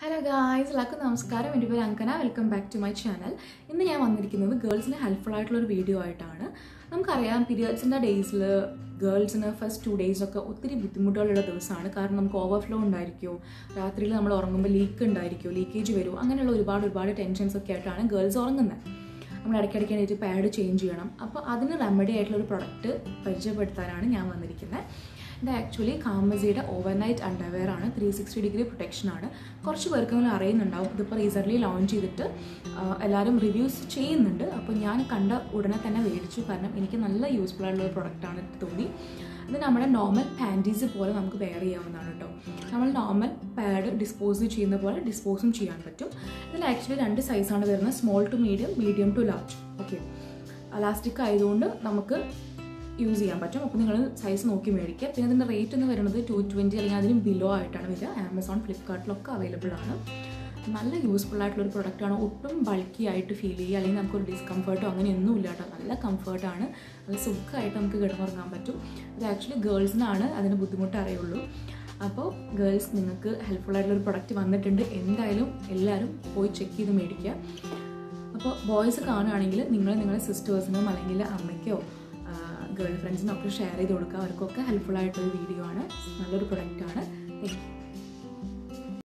hello guys എല്ലാവർക്കും നമസ്കാരം എൻ്റെ പേര് Ankana welcome back to my channel ഇന്ന് ഞാൻ വന്നിരിക്കുന്നത് ഗേൾസിന് ഹെൽപ്ഫുൾ ആയിട്ടുള്ള ഒരു വീഡിയോ ആയിട്ടാണ് നമുക്കറിയാം പീരിയഡ്സിൻ്റെ ഡേയ്സിൽ ഗേൾസിന് ഫസ്റ്റ് ടു ഡേയ്സ് ഒക്കെ ഒത്തിരി ബുദ്ധിമുട്ടുകളുള്ള ദിവസമാണ് കാരണം നമുക്ക് ഓവർഫ്ലോ ഉണ്ടായിരിക്കുമോ രാത്രിയിൽ നമ്മൾ ഉറങ്ങുമ്പോൾ ലീക്ക് ഉണ്ടായിരിക്കുമോ ലീക്കേജ് വരുമോ അങ്ങനെയുള്ള ഒരുപാട് ഒരുപാട് ടെൻഷൻസ് ഒക്കെ ആയിട്ടാണ് ഗേൾസ് ഉറങ്ങുന്നത് നമ്മൾ ഇടയ്ക്കിടയ്ക്ക് എണീറ്റ് പാഡ് ചേഞ്ച് ചെയ്യണം അപ്പോൾ അതിന് റെമഡി ആയിട്ടുള്ള ഒരു പ്രൊഡക്റ്റ് പരിചയപ്പെടുത്താനാണ് ഞാൻ വന്നിരിക്കുന്നത് ഇത് ആക്ച്വലി കാമസിയുടെ ഓവർനൈറ്റ് അണ്ടർവെയർ ആണ് ത്രീ സിക്സ്റ്റി ഡിഗ്രി പ്രൊട്ടക്ഷൻ ആണ് കുറച്ച് പേർക്കെങ്കിലും അറിയുന്നുണ്ടാവും ഇതിപ്പോൾ റീസെൻ്റ്ലി ലോഞ്ച് ചെയ്തിട്ട് ആ, എല്ലാവരും റിവ്യൂസ് ചെയ്യുന്നുണ്ട് അപ്പോൾ ഞാൻ കണ്ട ഉടനെ തന്നെ മേടിച്ചു കാരണം എനിക്ക് നല്ല യൂസ്ഫുൾ ആയിട്ടുള്ള ഒരു പ്രൊഡക്റ്റാണ് തോന്നി ഇത് നമ്മുടെ നോർമൽ പാൻറ്റീസ് പോലെ നമുക്ക് വെയർ ചെയ്യാവുന്നതാണ് കേട്ടോ നമ്മൾ നോർമൽ പാഡ് ഡിസ്പോസ് ചെയ്യുന്ന പോലെ ഡിസ്പോസും ചെയ്യാൻ പറ്റും ഇതിൽ ആക്ച്വലി രണ്ട് സൈസാണ് വരുന്നത് small to medium medium to large okay elastic ആയതുകൊണ്ട് നമുക്ക് യൂസ് ചെയ്യാൻ പറ്റും അപ്പോൾ നിങ്ങൾ സൈസ് നോക്കി മേടിക്കുക പിന്നെ അതിൻ്റെ റേറ്റ് എന്ന് പറയുന്നത് ടു ട്വൻറ്റി അല്ലെങ്കിൽ അതിനും ബിലോ ആയിട്ടാണ് വരിക ആമസോൺ ഫ്ലിപ്കാർട്ടിലൊക്കെ അവൈലബിൾ ആണ് നല്ല യൂസ്ഫുൾ ആയിട്ടുള്ള ഒരു പ്രൊഡക്റ്റാണ് ഒട്ടും ബൾക്കി ആയിട്ട് ഫീൽ ചെയ്യുക അല്ലെങ്കിൽ നമുക്കൊരു ഡിസ്കംഫർട്ടോ അങ്ങനെയൊന്നും ഇല്ല കേട്ടോ നല്ല കംഫർട്ടാണ് നല്ല സുഖമായിട്ട് നമുക്ക് കിടന്നുറങ്ങാൻ പറ്റും ഇത് ആക്ച്വലി ഗേൾസിനാണ് അതിന് ബുദ്ധിമുട്ട് അറിയുള്ളൂ അപ്പോൾ ഗേൾസ് നിങ്ങൾക്ക് ഹെൽപ്ഫുൾ ആയിട്ടുള്ള ഒരു പ്രൊഡക്റ്റ് വന്നിട്ടുണ്ട് എന്തായാലും എല്ലാവരും പോയി ചെക്ക് ചെയ്ത് മേടിക്കുക അപ്പോൾ ബോയ്സ് കാണുകയാണെങ്കിൽ നിങ്ങൾ നിങ്ങളുടെ സിസ്റ്റേഴ്സിനും അല്ലെങ്കിൽ അമ്മയ്ക്കോ ഗേൾ ഫ്രണ്ട്സിനോ ഒക്കെ ഷെയർ ചെയ്ത് കൊടുക്കുക അവർക്കൊക്കെ ഹെൽപ്ഫുൾ ആയിട്ടൊരു വീഡിയോ ആണ് നല്ലൊരു പ്രൊഡക്റ്റാണ് താങ്ക് യു